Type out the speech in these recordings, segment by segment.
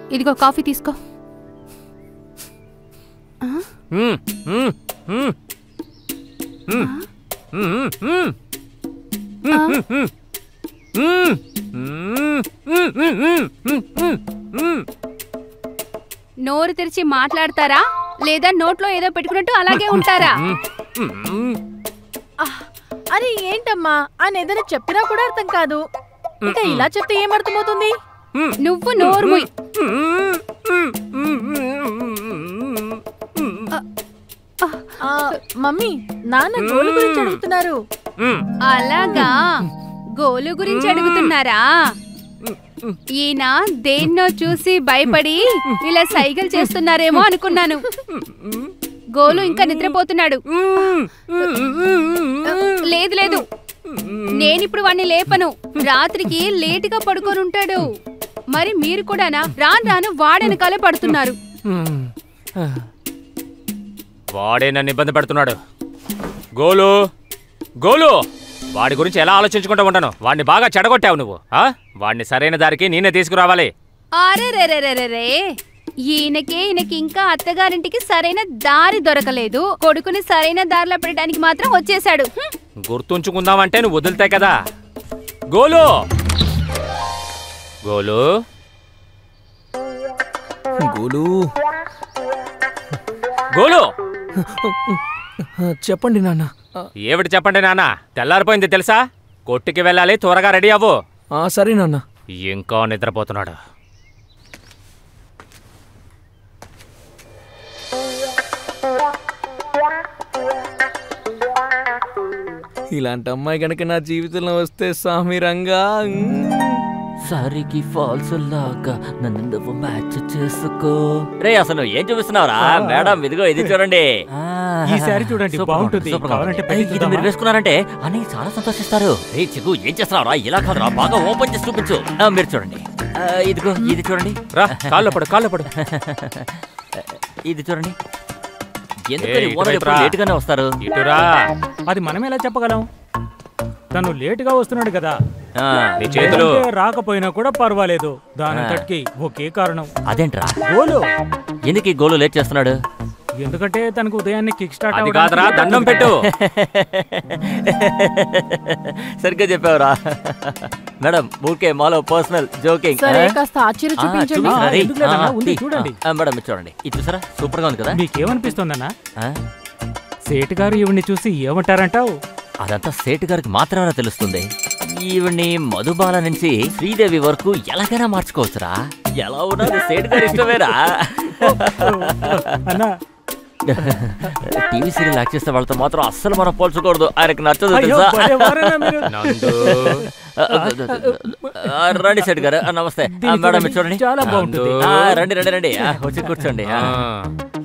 ఇదిగో కాఫీ తీసుకో ఆ? మ్మ్, మ్మ్, మ్మ్. మ్మ్, మ్మ్, మ్మ్. ఆ? మ్మ్, మ్మ్. మ్మ్, మ్మ్, మ్మ్, మ్మ్, మ్మ్, మ్మ్, మ్మ్. నోరు తెరిచి మాట్లాడతారా లేదా నోట్లో ఏదో పెట్టుకున్నట్టు అలాగే ఉంటారా మ్మ్, మ్మ్. అరే ఏంటమ్మా ఆయన ఏదైనా చెప్పినా కూడా అర్థం కాదు ఇంకా ఇలా చెప్తే ఏం అర్థమవుతుంది నువ్వు నోరు మూయ్. ఆ, మమ్మీ నాన్న గోలు గురించి అడుగుతున్నారు అలాగా గోలు గురించి అడుగుతున్నారా ఈయన దేన్నో చూసి భయపడి ఇలా సైకిల్ చేస్తున్నారేమో అనుకున్నాను గోలు ఇంకా నిద్రపోతున్నాడు లేదు లేదు నేనిప్పుడు వాణ్ణి లేపను రాత్రికి లేటుగా పడుకొని ఉంటాడు మరి మీరు కూడానా రాను రాను వాడెనకాలే పడుతున్నారు వాడే నన్ను ఇబ్బంది పెడుతున్నాడు గోలు గోలు వాడి గురించి ఎలా ఆలోచించుకుంటూ ఉంటాను వాడిని బాగా చెడగొట్టావు నువ్వు ఆ? వాడిని సరైన దారికి నేనే తీసుకురావాలి అరే రే రే రే రే రే ఈయనకే ఈయనకి ఇంకా అత్తగారింటికి సరైన దారి దొరకలేదు కొడుకుని సరైన దారిలో పెట్టడానికి మాత్రం వచ్చేసాడు హ్మ్. గుర్తుంచుకుందామంటే నువ్వు వదిలితే కదా గోలు గోలు గోలు గోలు చెప్పండి నాన్న ఏమిటి చెప్పండి నాన్న తెల్లారిపోయింది తెలుసా కొట్టుకి వెళ్ళాలి త్వరగా రెడీ అవ్వు ఆ, సరే నాన్న ఇంకా నిద్రపోతున్నాడు ఇలాంటి అమ్మాయి కనుక నా జీవితంలో వస్తే స్వామి రంగా సారీకి ఫాల్స్ లాగా నన్ను నువ్వు మ్యాచ్ చేసుకో రే అసలు ఏం చూపిస్తున్నావురా మేడం ఇదిగో ఇది చూడండి ఈ సారీ చూడండి, సూపర్ బాగుంటుంది. సూపర్ కావాలంటే ఏయ్, పైకి ఇది చూద్దామా? మీరు వేసుకున్నారంటే అని చాలా సంతోషిస్తారు రే చిక్కు ఏం చేస్తున్నావురా ఇలా కాదురా బాగా ఓపెన్ చేసి చూపించు ఆ, మీరు చూడండి ఆ, ఇదిగో ఇది చూడండి రా కాళ్ళు పడు కాళ్ళు పడు ఇది చూడండి ఎందుకని ఏయ్, ఓనర్ ఇటువైపు ఎప్పుడు రా. లేటుగానే వస్తారు ఇటురా అది మనం ఎలా చెప్పగలం తను లేటుగా వస్తున్నాడు కదా ఆ, నీ చేతులు లేదంటే రాకపోయినా కూడా పర్వాలేదు దానంతటికి ఒకే కారణం అదేంట్రా గోలు ఎందుకు ఈ గోలు లేట్ చేస్తున్నాడు ఎందుకంటే తనకు ఉదయాన్నే కిక్ స్టార్ట్ అది అవ్వడానికి కాదురా దండం పెట్టు సరిగ్గా చెప్పావురా మేడం ఊరికే మాలో పర్సనల్ జోకింగ్ సరే కాస్త ఆశ్చర్య చూపించండి ఆ, ఎందుకు లేదన్నా? ఉంది, చూడండి. మేడం ఇది చూడండి ఇది చూసారా సూపర్ గా ఉంది కదా మీకేమనిపిస్తుందన్నా ఆ? సేటు గారు ఈవిడ్ని చూసి ఏమంటారంటావు అదంతా సేటు గారికి మాత్రమే తెలుస్తుంది ఈవిడ్ని మధుబాల నుంచి శ్రీదేవి వరకు ఎలాగైనా మార్చుకోవచ్చురా ఎలా ఉన్నది సేటు గారి ఇష్టమేరా అన్నా టీవీ సీరియల్ యాక్ట్ చేస్తే వాళ్ళతో మాత్రం అస్సలు మనం పోల్చకూడదు ఆయనకు నచ్చదు అయ్యో, తెలుసా భలే వారేనా మీరు? నందు ఆ, రండి సెట్ గారు ఆ, నమస్తే ఆ, దీన్ని మేడం ఇది చూడండి, చూడండి చాలా బాగుంటుంది. ఆ, రండి రండి రండి ఆ, వచ్చి కూర్చోండి ఆ. ఆ.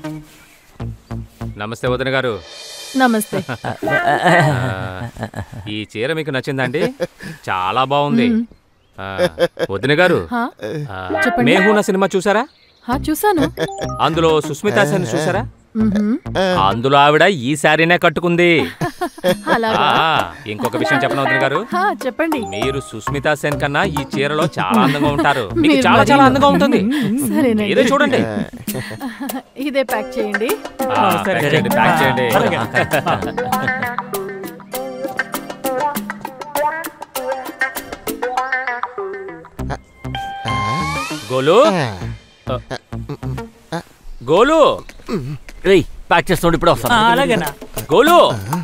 నమస్తే వదిన గారు నమస్తే ఆ, ఈ చీర మీకు నచ్చిందండి చాలా బాగుంది ఆ, వదిన గారు హా? ఆ, చెప్పండి. మేహూనా సినిమా చూసారా హా చూసాను అందులో సుస్మితా సెన్ చూసారా మ్హూ. అందులో ఆవిడ ఈ శారీనే కట్టుకుంది అలాగా ఆ, ఇంకొక విషయం చెప్పను వదిన గారు హా, చెప్పండి మీరు సుస్మితా సెన్ కన్నా ఈ చీరలో చాలా అందంగా ఉంటారు మీకు మీరు చాలా మరి- చాలా అందంగా ఉంటుంది సరేనండి ఇదే చూడండి ఇదే ప్యాక్ చేయండి ఆ, సరే. ప్యాక్ చేయండి ప్యాక్ చేయండి అలాగే. గోలు గోలు రేయ్ ప్యాక్ చేస్తుండే ఇప్పుడు ఆ, వస్తాను అలాగేనా గోలు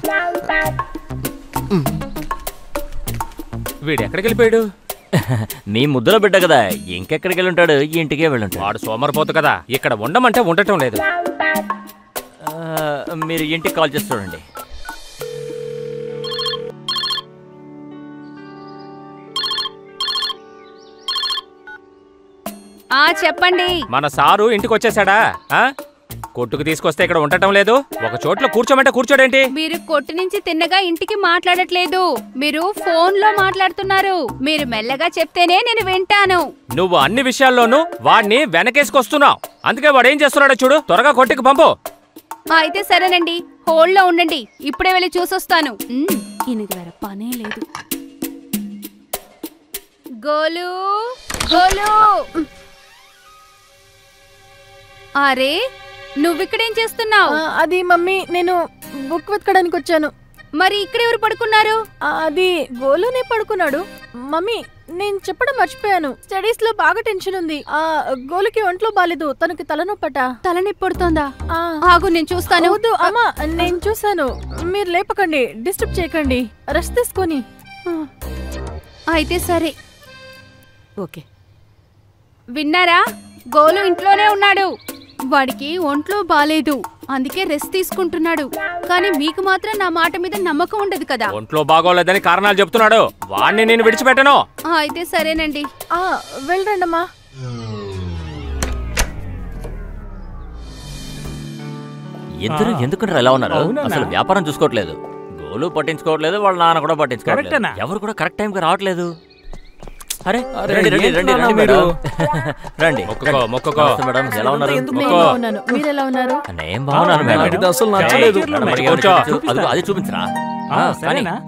వీడు ఎక్కడికి వెళ్ళిపోయాడు నీ ముద్దులో బిడ్డ కదా ఇంకెక్కడికి వెళ్ళి ఉంటాడు ఈ ఇంటికే వెళ్ళుంటాడు వాడు సోమరిపోతు కదా ఇక్కడ ఉండమంటే ఉండటం లేదు ఆ, మీరు ఇంటికి కాల్ చేసి చూడండి ఆ చెప్పండి మన సారు ఇంటికి వచ్చేసాడా ఆ? కొట్టుకు తీసుకొస్తే ఇక్కడ ఉండటం లేదు ఒక చోట్ల కూర్చోమంటే కూర్చోడేంటి మీరు కొట్టు నుంచి తిన్నగా ఇంటికి మాట్లాడట్లేదు మీరు ఫోన్ లో మాట్లాడుతున్నారు మీరు మెల్లగా చెప్తేనే నేను వింటాను నువ్వు అన్ని విషయాల్లోనూ వాడిని వెనకేసుకొస్తున్నావు అందుకే వాడు ఏం చేస్తున్నాడో చూడు త్వరగా కొట్టుకు పంపు అయితే సరేనండి హోల్డ్ లో ఉండండి ఇప్పుడే వెళ్ళి చూసొస్తాను మ్మ్, ఈయనకి వేరే పనే లేదు గోలు గోలు అరే నువ్విక్కడేం చేస్తున్నావు ఆ, అది మమ్మీ నేను బుక్ వెతకడానికి వచ్చాను మరి ఇక్కడెవరు పడుకున్నారు ఆ, అది గోలోనే పడుకున్నాడు మమ్మీ నేను చెప్పడం మర్చిపోయాను స్టడీస్ లో బాగా టెన్షన్ ఉంది ఆ గోలుకి ఒంట్లో బాలేదు తనకి తలనొప్పట తలనొప్పి పడుతోందా ఆ, ఆగు నేను చూస్తాను వద్దు అమ్మా నేను చూసాను మీరు లేపకండి డిస్టర్బ్ చేయకండి రెస్ట్ తీసుకొని అయితే సరే ఓకే విన్నారా గోలు ఇంట్లోనే ఉన్నాడు వాడికి ఒంట్లో బాలేదు అందుకే రెస్ట్ తీసుకుంటున్నాడు కానీ మీకు మాత్రం నా మాట మీద నమ్మకం ఉండదు కదా ఒంట్లో బాగోలేదని కారణాలు చెప్తున్నాడు వాణ్ణి నేను విడిచిపెట్టను ఆ, అయితే సరేనండి ఆ వెళ్ళండమ్మా ఇద్దరు ఎందుకు ఎలా ఉన్నారు అవునన్నా. అసలు వ్యాపారం చూసుకోవట్లేదు గోలు పట్టించుకోవట్లేదు వాళ్ళ నాన్న కూడా పట్టించుకోవట్లేదు కరెక్టేనా? ఎవరు కూడా కరెక్ట్ టైంకి రావట్లేదు అరే అరే, రండి రండి ఏంటి రండి నాన్న రండి మీరు? మేడం రండి మొక్కుకో మొక్కుకో నమస్తే మేడం ఎలా ఉన్నారు నేను మొక్కో. బాగున్నాను మీరు ఎలా ఉన్నారు నేను బాగున్నాను ఆ, మేడం నాకు ఇది అసలు నచ్చలేదు ఏయ్, మేడం, మరి అడిగారు కూర్చో. చూపించు. అదిగో, అది చూపించరా ఆ, ఆ, కానీ సరేనా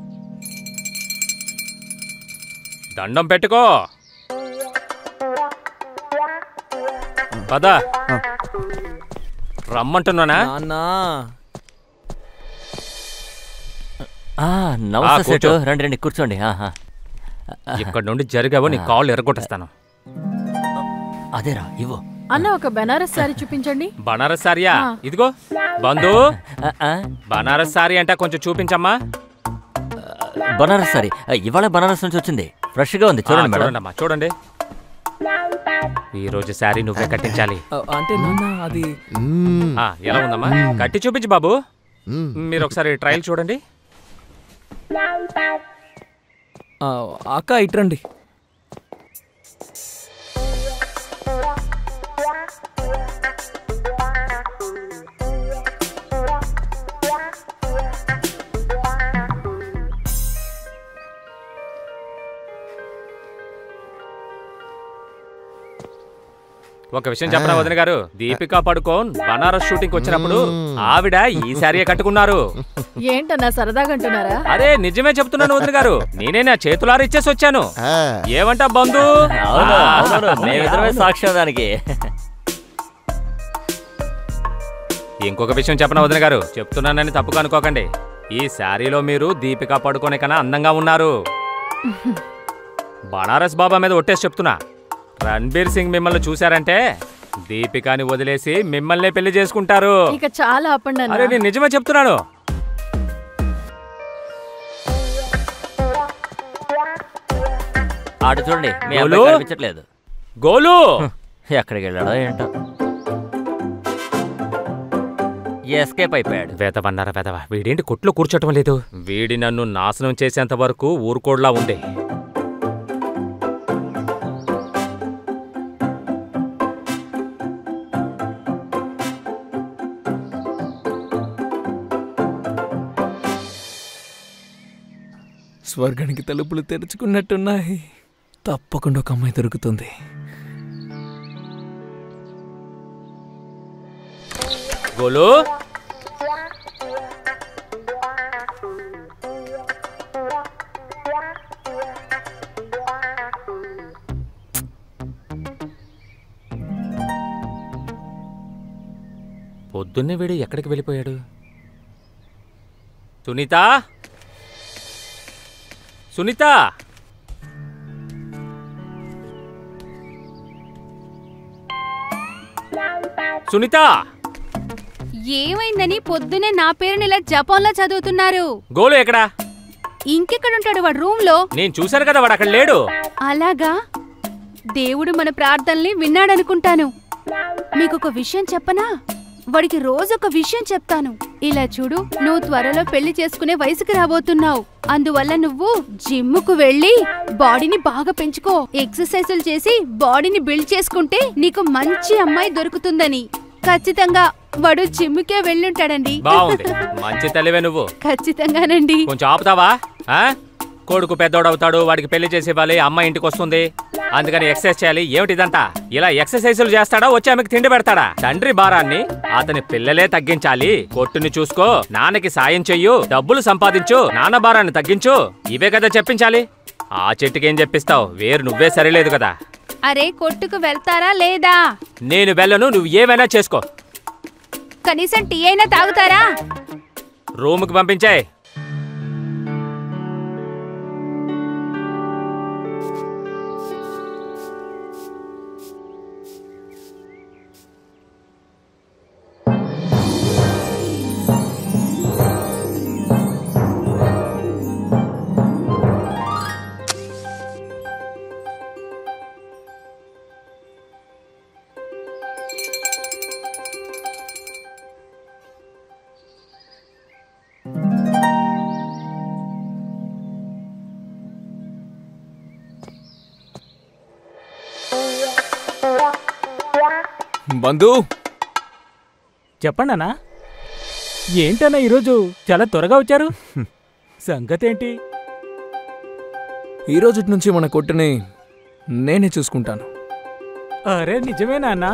దండం పెట్టుకో పద రమ్మంటున్నానా నాన్న ఆ, నమస్తే ఆ, కూర్చో. సెటు రండి రండి కూర్చోండి ఆహా. ఇక్కడ నుండి జరిగావో నీ కాళ్ళు ఎరగొట్టేస్తాను అదేరా ఇవ్వు అన్న ఒక బెనారస్ సారీ చూపించండి బనారస్ సారియా ఆ. ఇదిగో బంధు ఆ, ఆ, బనారస్ సారీ అంటే కొంచెం చూపించమ్మా బనారస్ సారీ ఆ, ఇవాళ బనారస్ నుంచి వచ్చింది ఫ్రెష్ గా ఉంది ఆ, చూడండి మేడం చూడండి అమ్మా చూడండి ఈ రోజు శారీ నువ్వే కట్టించాలి ఆ, అంటే నాన్న అది ఆ, ఎలా ఉందమ్మా కట్టి చూపించు బాబు మీరు ఒకసారి ట్రయల్ చూడండి ఆ, అక్క ఇట్రండి ఒక విషయం చెప్పరా వదిన గారు దీపికా పడుకోన్ బనారస్ షూటింగ్ వచ్చినప్పుడు ఆవిడ ఈ శారీ కట్టుకున్నారు ఏంటన్నా సరదాగా అంటున్నారా అరే నిజమే చెప్తున్నాను వదిన గారు నేనే నా చేతులారా ఇచ్చేసి వచ్చాను ఏమంటా బంధు అవును అవును మేమిద్దరమే సాక్ష్యం దానికి ఇంకొక విషయం చెప్పనా వదిన గారు చెప్తున్నానని తప్పుగా అనుకోకండి ఈ శారీలో మీరు దీపికా పడుకునే కన్నా అందంగా ఉన్నారు బనారస్ బాబా మీద ఒట్టేసి చెప్తున్నా రణ్బీర్ సింగ్ మిమ్మల్ని చూశారంటే దీపికాని వదిలేసి మిమ్మల్నే పెళ్లి చేసుకుంటారు ఇక చాలా ఆపండి అరే అన్న నేను నిజమే చెప్తున్నాను ఆడు చూడండి మీ గోలు? అబ్బాయి కనిపించట్లేదు గోలు ఎక్కడికి వెళ్ళాడో ఏంటో ఎస్కేప్ అయిపోయాడు వెదవన్నారా వెదవ వీడేంటి కొట్లో కూర్చోటం లేదు వీడి నన్ను నాశనం చేసేంత వరకు ఊరుకోడ్లా ఉంది స్వర్గానికి తలుపులు తెరుచుకున్నట్టున్నాయి తప్పకుండా ఒక అమ్మాయి దొరుకుతుంది గోలు పొద్దున్నే వీడు ఎక్కడికి వెళ్ళిపోయాడు సునీత సునీత సునీత ఏమైందని పొద్దునే నా పేరుని ఇలా జపంలా చదువుతున్నారు గోలు ఎక్కడా ఇంకెక్కడుంటాడు వాడు రూమ్ లో నేను చూశాను కదా వాడు అక్కడ లేడు అలాగా దేవుడు మన ప్రార్థనల్ని విన్నాడనుకుంటాను మీకు ఒక విషయం చెప్పనా వాడికి రోజు ఒక విషయం చెప్తాను ఇలా చూడు నువ్వు త్వరలో పెళ్లి చేసుకునే వయసుకి రాబోతున్నావు అందువల్ల నువ్వు జిమ్ముకు వెళ్ళి బాడీని బాగా పెంచుకో ఎక్సర్సైజులు చేసి బాడీని బిల్డ్ చేసుకుంటే నీకు మంచి అమ్మాయి దొరుకుతుందని ఖచ్చితంగా వాడు జిమ్ముకే వెళ్ళుంటాడండి బాగుంది మంచి తల్లివే నువ్వు ఖచ్చితంగానండి కొంచెం ఆపుతావా ఆ? కొడుకు పెద్దోడవుతాడు వాడికి పెళ్లి చేసి ఇవ్వాలి అమ్మ ఇంటికి వస్తుంది అందుకని ఎక్సర్సైజ్ చేయాలి ఏమిటి ఇదంతా ఇలా ఎక్సర్సైజులు చేస్తాడా వచ్చి ఆమెకి తిండి పెడతాడా తండ్రి భారాన్ని అతని పిల్లలే తగ్గించాలి కొట్టుని చూసుకో నాన్నకి సాయం చెయ్యు డబ్బులు సంపాదించు నాన్న భారాన్ని తగ్గించు ఇవే కదా చెప్పించాలి ఆ చెట్టుకి ఏం చెప్పిస్తావు వేరు నువ్వే సరిలేదు కదా అరే కొట్టుకు వెళ్తారా లేదా నేను వెళ్ళను నువ్వు ఏమైనా చేసుకో కనీసం టీ అయినా తాగుతారా రూమ్కి పంపించాయి బంధు చెప్పండి అన్నా ఏంటన్నా ఈరోజు చాలా త్వరగా వచ్చారు సంగతి ఏంటి ఈ రోజు నుంచి మన కొట్టుని నేనే చూసుకుంటాను అరే నిజమేనా అన్నా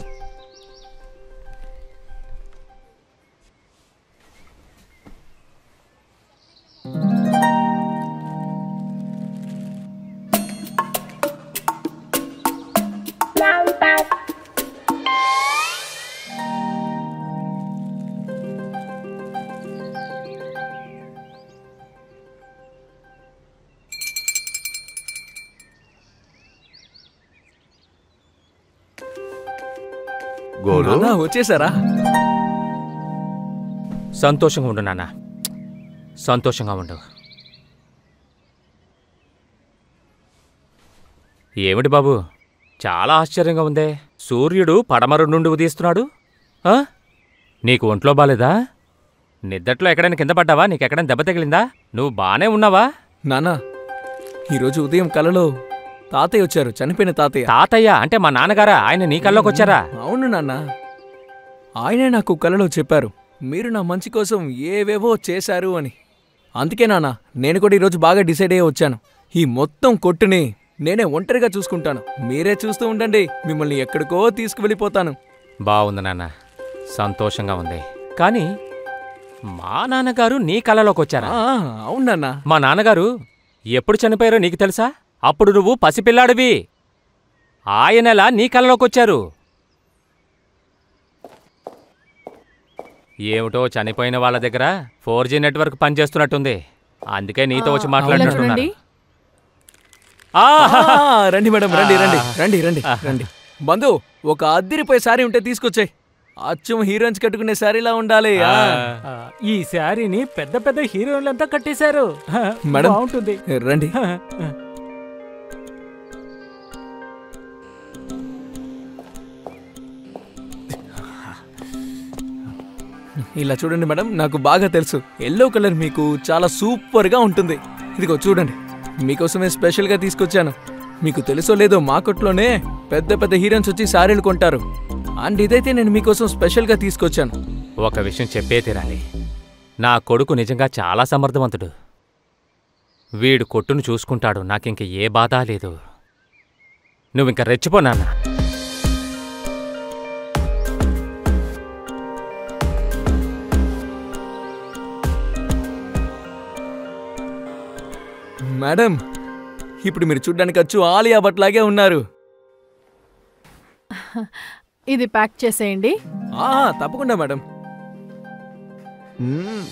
గోలు నాన్న వచ్చేసారా సంతోషంగా ఉండు నాన్న సంతోషంగా ఉండు ఏమిటి బాబు చాలా ఆశ్చర్యంగా ఉందే సూర్యుడు పడమరు నుండి ఉదయిస్తున్నాడు ఆ? నీకు ఒంట్లో బాలేదా నిద్దట్లో ఎక్కడైనా కింద పడ్డావా నీకెక్కడైనా దెబ్బ తగిలిందా నువ్వు బానే ఉన్నావా నాన్న ఈరోజు ఉదయం కలలో తాతయ్య వచ్చారు చనిపోయిన తాతయ్య తాతయ్య అంటే మా నాన్నగారా ఆయన నీ కల్లోకి వచ్చారా అవును నాన్న ఆయనే నాకు కలలో చెప్పారు మీరు నా మంచి కోసం ఏవేవో చేశారు అని అందుకే నాన్న నేను కూడా ఈరోజు బాగా డిసైడ్ అయ్యి వచ్చాను ఈ మొత్తం కొట్టుని నేనే ఒంటరిగా చూసుకుంటాను మీరే చూస్తూ ఉండండి మిమ్మల్ని ఎక్కడికో తీసుకువెళ్ళిపోతాను బాగుంది నాన్న సంతోషంగా ఉంది కానీ మా నాన్నగారు నీ కలలోకి వచ్చారా ఆ, అవును నాన్న మా నాన్నగారు ఎప్పుడు చనిపోయారో నీకు తెలుసా అప్పుడు నువ్వు పసిపిల్లాడివి ఆయనలా నీ కలలోకొచ్చారు ఏమిటో చనిపోయిన వాళ్ళ దగ్గర ఫోర్ జీ నెట్వర్క్ పనిచేస్తున్నట్టుంది అందుకే నీతో వచ్చి ఇలా మాట్లాడుతున్నారు చూడండి ఆ, రండి మేడం రండి రండి రండి రండి రండి బంధు ఒక అద్దిరిపోయే సారీ ఉంటే తీసుకొచ్చాయి అచ్చం హీరోయిన్స్ కట్టుకునే సారీలా ఉండాలి ఆ. ఆ, ఈ శారీని పెద్ద పెద్ద హీరోయిన్లంతా కట్టేశారు మేడం. బాగుంటుంది రండి ఇలా చూడండి మేడం నాకు బాగా తెలుసు ఎల్లో కలర్ మీకు చాలా సూపర్ గా ఉంటుంది ఇదిగో చూడండి మీకోసమే స్పెషల్ గా తీసుకొచ్చాను మీకు తెలుసో లేదో మా కొట్లోనే పెద్ద పెద్ద హీరోయిన్స్ వచ్చి సారీలు కొంటారు అండ్ ఇదైతే నేను మీకోసం స్పెషల్ గా తీసుకొచ్చాను ఒక విషయం చెప్పే తీరాలి నా కొడుకు నిజంగా చాలా సమర్థవంతుడు వీడు కొట్టును చూసుకుంటాడు నాకింక ఏ బాధ లేదు నువ్వింక రెచ్చిపో నాన్న మేడం ఇప్పుడు మీరు చూడ్డానికి వచ్చు ఆలియా భట్ లాగే ఉన్నారు ఇది ప్యాక్ చేసేయండి ఆ, తప్పకుండా మేడం మ్మ్.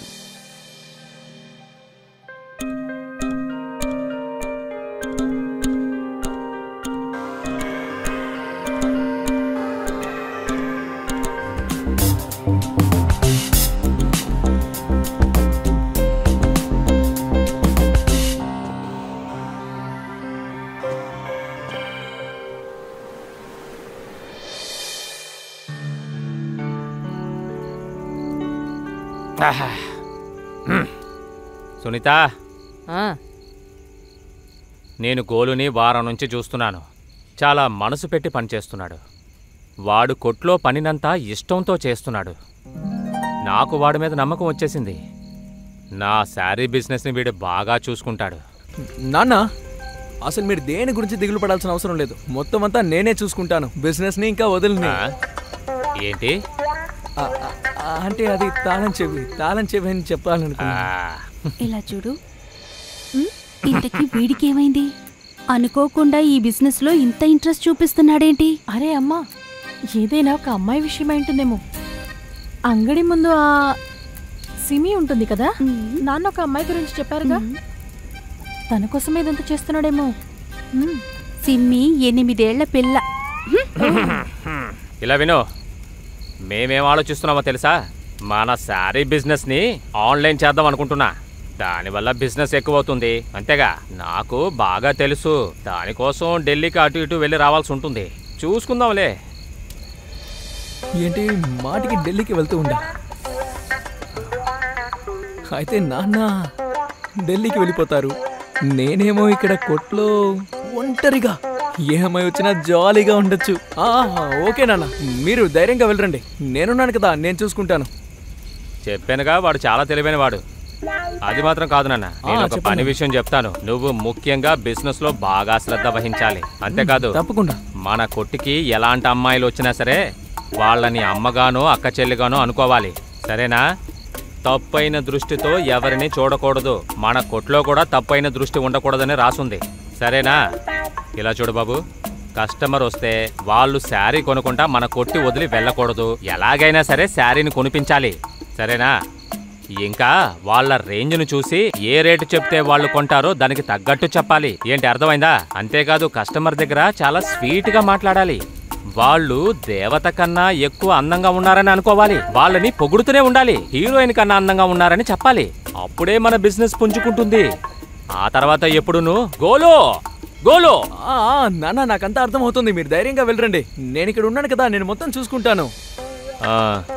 ఆహా. హ్మ్. సునీత నేను గోలుని వారం నుంచి చూస్తున్నాను చాలా మనసు పెట్టి పనిచేస్తున్నాడు వాడు కొట్లో పనినంతా ఇష్టంతో చేస్తున్నాడు నాకు వాడి మీద నమ్మకం వచ్చేసింది నా శారీ బిజినెస్ని వీడు బాగా చూసుకుంటాడు నాన్న అసలు మీరు దేని గురించి దిగులు పడాల్సిన అవసరం లేదు మొత్తం అంతా నేనే చూసుకుంటాను బిజినెస్ ని ఇంకా వదిలిని ఆ? ఏంటి ఆ, ఆ, ఆ, అంటే అది తాళం చెవి తాళం చెవి అని ఆ, చెప్పాలనుకున్నా ఇలా చూడు ఉమ్, ఇంతకీ వీడికి ఏమైంది అనుకోకుండా ఈ బిజినెస్ లో ఇంత ఇంట్రెస్ట్ చూపిస్తున్నాడేంటి అరే అమ్మా ఏదైనా ఒక అమ్మాయి విషయమై ఉంటుందేమో అంగడి ముందు ఆ సిమి ఉంటుంది కదా నాన్న ఒక అమ్మాయి గురించి చెప్పారుగా తన కోసం ఇదంతా చేస్తున్నాడేమో మ్మ్. సిమ్మి ఎనిమిదేళ్ల పిల్ల ఇలా విను మేమేం ఆలోచిస్తున్నామో తెలుసా మన శారీ బిజినెస్ని ఆన్లైన్ చేద్దాం అనుకుంటున్నా దానివల్ల బిజినెస్ ఎక్కువ అవుతుంది అంతేగా నాకు బాగా తెలుసు దానికోసం ఢిల్లీకి అటు ఇటు వెళ్ళి రావాల్సి ఉంటుంది చూసుకుందాంలే ఏంటి మాటికి ఢిల్లీకి వెళ్తూ ఉండా అయితే నాన్న ఢిల్లీకి వెళ్ళిపోతారు నేనేమో ఇక్కడ కొట్లో ఒంటరిగా ఏ అమ్మాయి వచ్చినా జాలీగా ఉండొచ్చు ఆ, ఓకే నాన్న మీరు ధైర్యంగా వెళ్ళరండి నేనున్నాను కదా నేను చూసుకుంటాను చెప్పానుగా వాడు చాలా తెలివైన వాడు అది మాత్రం కాదు నాన్న నేను ఒక చెప్పండి. పని విషయం చెప్తాను నువ్వు ముఖ్యంగా బిజినెస్ లో బాగా శ్రద్ధ వహించాలి అంతేకాదు తప్పకుండా మన కొట్టుకి ఎలాంటి అమ్మాయిలు వచ్చినా సరే వాళ్ళని అమ్మగానో అక్క చెల్లిగానో అనుకోవాలి సరేనా తప్పైన దృష్టితో ఎవరిని చూడకూడదు మన కొట్లో కూడా తప్పైన దృష్టి ఉండకూడదని రాసుంది సరేనా ఇలా చూడు బాబు కస్టమర్ వస్తే వాళ్ళు శారీ కొనుక్కుంటా మన కొట్టి వదిలి వెళ్ళకూడదు ఎలాగైనా సరే శారీని కొనిపించాలి సరేనా ఇంకా వాళ్ళ రేంజ్ను చూసి ఏ రేటు చెప్తే వాళ్ళు కొంటారో దానికి తగ్గట్టు చెప్పాలి ఏంటి అర్థమైందా అంతేకాదు కస్టమర్ దగ్గర చాలా స్వీట్ గా మాట్లాడాలి వాళ్ళు దేవత కన్నా ఎక్కువ అందంగా ఉన్నారని అనుకోవాలి వాళ్ళని పొగుడుతూనే ఉండాలి హీరోయిన్ కన్నా అందంగా ఉన్నారని చెప్పాలి అప్పుడే మన బిజినెస్ పుంజుకుంటుంది ఆ తర్వాత ఎప్పుడును గోలో గోలో ఆ, ఆ, నాన్న నాకంతా అర్థమవుతుంది మీరు ధైర్యంగా వెళ్ళరండి నేను ఇక్కడ ఉన్నాను కదా నేను మొత్తం చూసుకుంటాను ఆ,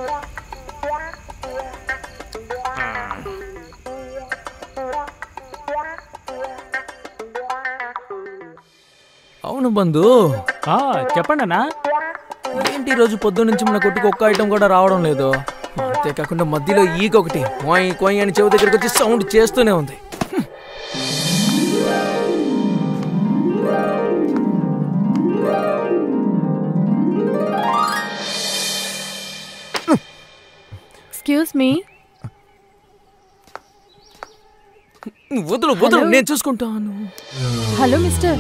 అవును బంధు ఆ, చెప్పండి అన్నా ఏంటి ఈ రోజు పొద్దు నుంచి మన కొట్టుకు ఒక్క ఐటమ్ కూడా రావడం లేదు అంతేకాకుండా మధ్యలో ఈగ ఒకటి కోయి కోయి అని చెవి దగ్గరికి వచ్చి సౌండ్ చేస్తూనే ఉంది ఎక్స్క్యూజ్ మీ వదులు వదులు హలో? నేను చూసుకుంటాను హలో మిస్టర్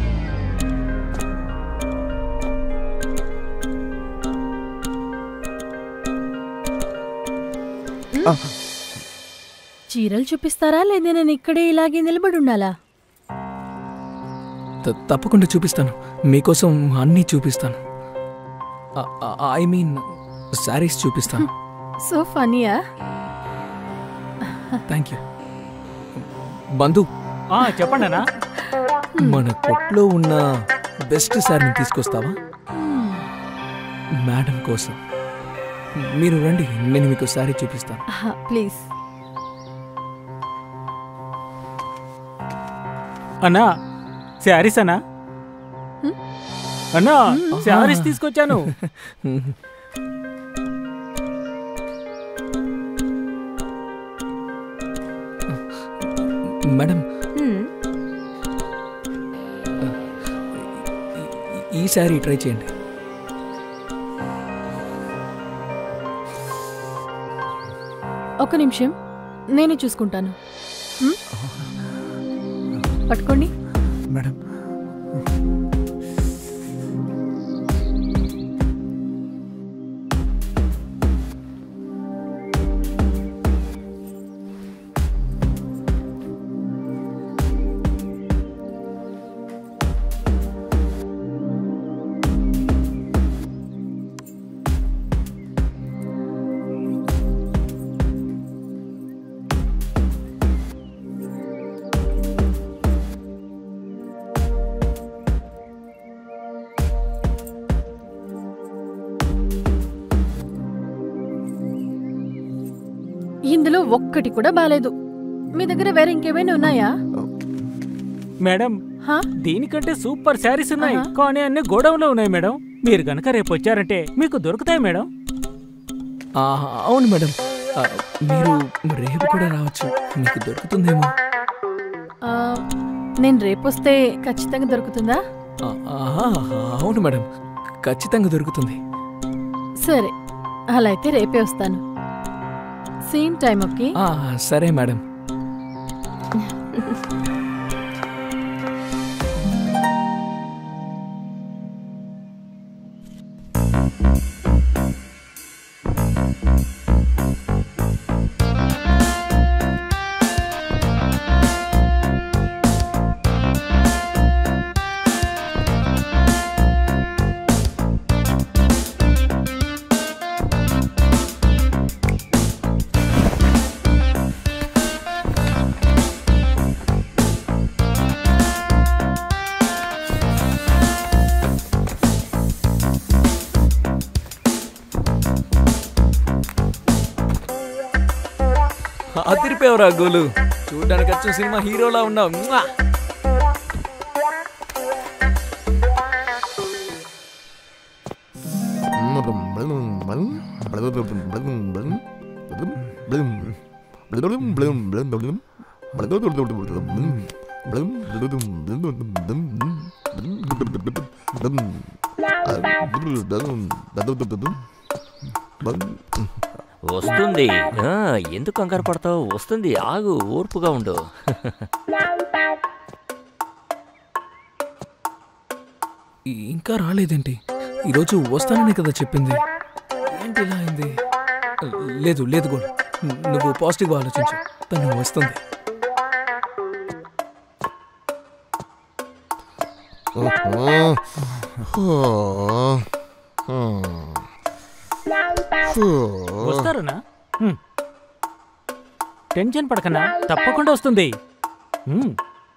చీరలు చూపిస్తారా లేదా నేను ఇక్కడే ఇలాగే నిలబడి ఉండాలా త- తప్పకుండా చూపిస్తాను మీకోసం అన్నీ చూపిస్తాను ఐ మీన్ శారీస్ చూపిస్తాను సో ఫనీయా థ్యాంక్ యూ బంధు ఆ, చెప్పండి అన్నా మన కొట్లో ఉన్న బెస్ట్ శారీని తీసుకొస్తావా మేడం కోసం మీరు రండి నేను మీకు శారీ చూపిస్తాను ప్లీజ్ అన్నా శారీస్ అన్నా అన్నా శారీస్ తీసుకొచ్చాను మేడం Hmm. ఈ- ఈ శారీ ట్రై చేయండి ఒక నిమిషం నేనే చూసుకుంటాను Hmm? పట్టుకోండి మేడం ఇందులో ఒక్కటి కూడా బాలేదు మీ దగ్గర వేరే ఇంకేమైనా ఉన్నాయా మేడం హా? దీనికంటే సూపర్ శారీస్ ఉన్నాయి ఆహా. కానీ అన్ని గోడౌన్లో ఉన్నాయి మేడం మీరు గనక రేపు వచ్చారంటే మీకు దొరుకుతాయి మేడం ఆ, అవును మేడం ఆ, మీరు రేపు కూడా రావచ్చు మీకు దొరుకుతుందేమో ఆ, నేను రేపొస్తే ఖచ్చితంగా దొరుకుతుందా ఆ, ఆహా, అవును మేడం ఖచ్చితంగా దొరుకుతుంది సరే అలా అయితే రేపే వస్తాను సేమ్ టైం ఓకే ఆ, సరే మేడం అదిరిపోయావురా గోలు చూడడానికి వచ్చిన సినిమా హీరోలా ఉన్నావు మ్వా! వస్తుంది ఆ, ఎందుకు కంగారు పడతావు వస్తుంది ఆగు ఓర్పుగా ఉండు ఇంకా రాలేదేంటి ఈరోజు వస్తానని కదా చెప్పింది ఏంటి ఇలా అయింది లేదు లేదు గోల్ నువ్వు పాజిటివ్గా ఆలోచించు తను వస్తుంది వస్తారనా హ్మ్. టెన్షన్ పడకన్నా తప్పకుండా వస్తుంది హ్మ్.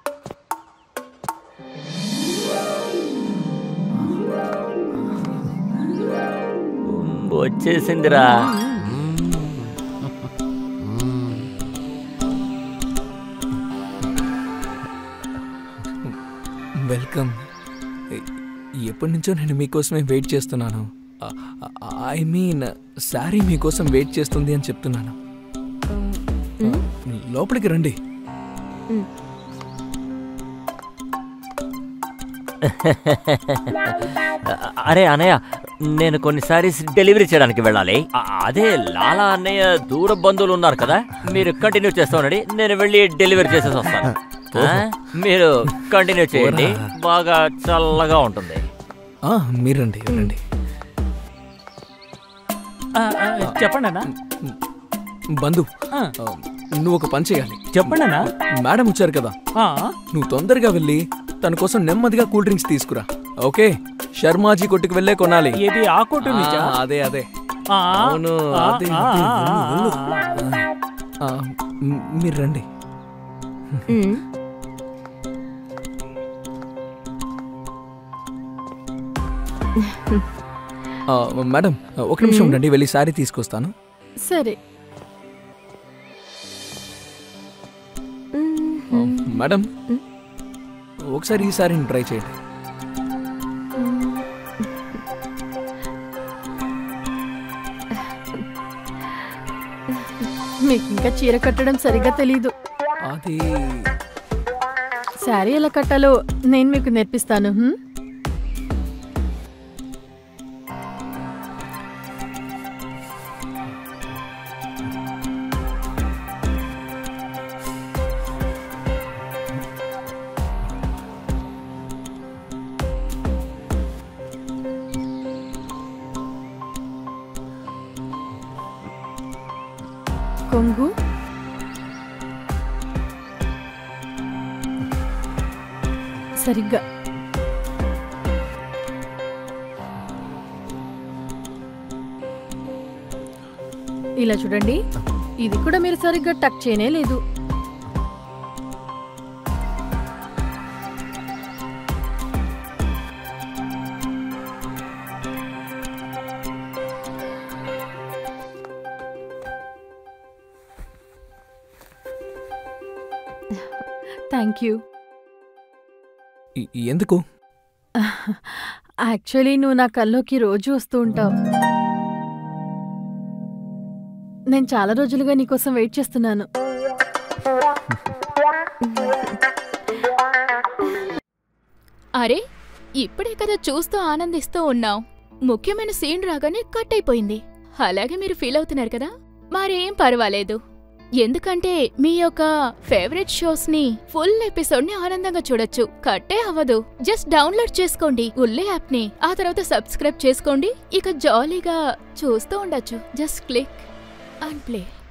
వచ్చేసిందిరా వెల్కమ్ ఎ- ఎప్పటి నుంచో నేను మీకోసమే వెయిట్ చేస్తున్నాను ఐ మీన్ శారీ మీకోసం వెయిట్ చేస్తుంది అని చెప్తున్నాను లోపలికి రండి అరే అన్నయ్య నేను కొన్ని సారీస్ డెలివరీ చేయడానికి వెళ్ళాలి అ- అదే లాలా అన్నయ్య దూర బంధువులు ఉన్నారు కదా మీరు కంటిన్యూ చేస్తామనండి నేను వెళ్ళి డెలివరీ చేసేసి వస్తాను ఆ? మీరు కంటిన్యూ చేయండి బాగా చల్లగా ఉంటుంది ఆ, మీరు రండి రండి ఆ, ఆ, చెప్పండి అన్నా బంధు ఆ, ఆ, నువ్వు ఒక పని చేయాలి చెప్పండి అన్నా మేడం వచ్చారు కదా ఆ, నువ్వు తొందరగా వెళ్ళి తన కోసం నెమ్మదిగా కూల్ డ్రింక్స్ తీసుకురా ఓకే శర్మాజీ కొట్టుకు వెళ్ళే కొనాలి ఏది ఆ కొట్టు నుంచా? ఆ, అదే అదే ఆ, అవును ఆ, అదే ఆ, అదే, ఆ, వెళ్ళు, ఆ, వెళ్ళు. ఆ, మ్, మీరు రండి మ్మ్. ఆ, మేడం ఒక నిమిషం ఉండండి వెళ్ళి శారీ తీసుకొస్తాను సరే ఆ, మేడం ఒకసారి ఈ శారీని ట్రై చేయండి మీకు ఇంకా చీర కట్టడం సరిగ్గా తెలీదు అది శారీ ఎలా కట్టాలో నేను మీకు నేర్పిస్తాను హ్మ్? కొంగు సరిగ్గా ఇలా చూడండి ఇది కూడా మీరు సరిగ్గా టక్ చేయనే లేదు థ్యాంక్ యూ ఈ- ఎందుకు యాక్చువల్లీ నువ్వు నా కల్లోకి రోజు వస్తూ ఉంటావు నేను చాలా రోజులుగా నీకోసం వెయిట్ చేస్తున్నాను అరే ఇప్పుడే కదా చూస్తూ ఆనందిస్తూ ఉన్నాం ముఖ్యమైన సీన్ రాగానే కట్ అయిపోయింది అలాగే మీరు ఫీల్ అవుతున్నారు కదా మరేం పర్వాలేదు ఎందుకంటే మీ యొక్క ఫేవరెట్ షోస్ ని ఫుల్ ఎపిసోడ్ ని ఆనందంగా చూడొచ్చు కట్టే అవ్వదు జస్ట్ డౌన్లోడ్ చేసుకోండి ఉల్లే యాప్ ని ఆ తర్వాత సబ్స్క్రైబ్ చేసుకోండి ఇక జాలీగా చూస్తూ ఉండొచ్చు జస్ట్ క్లిక్ అండ్ ప్లే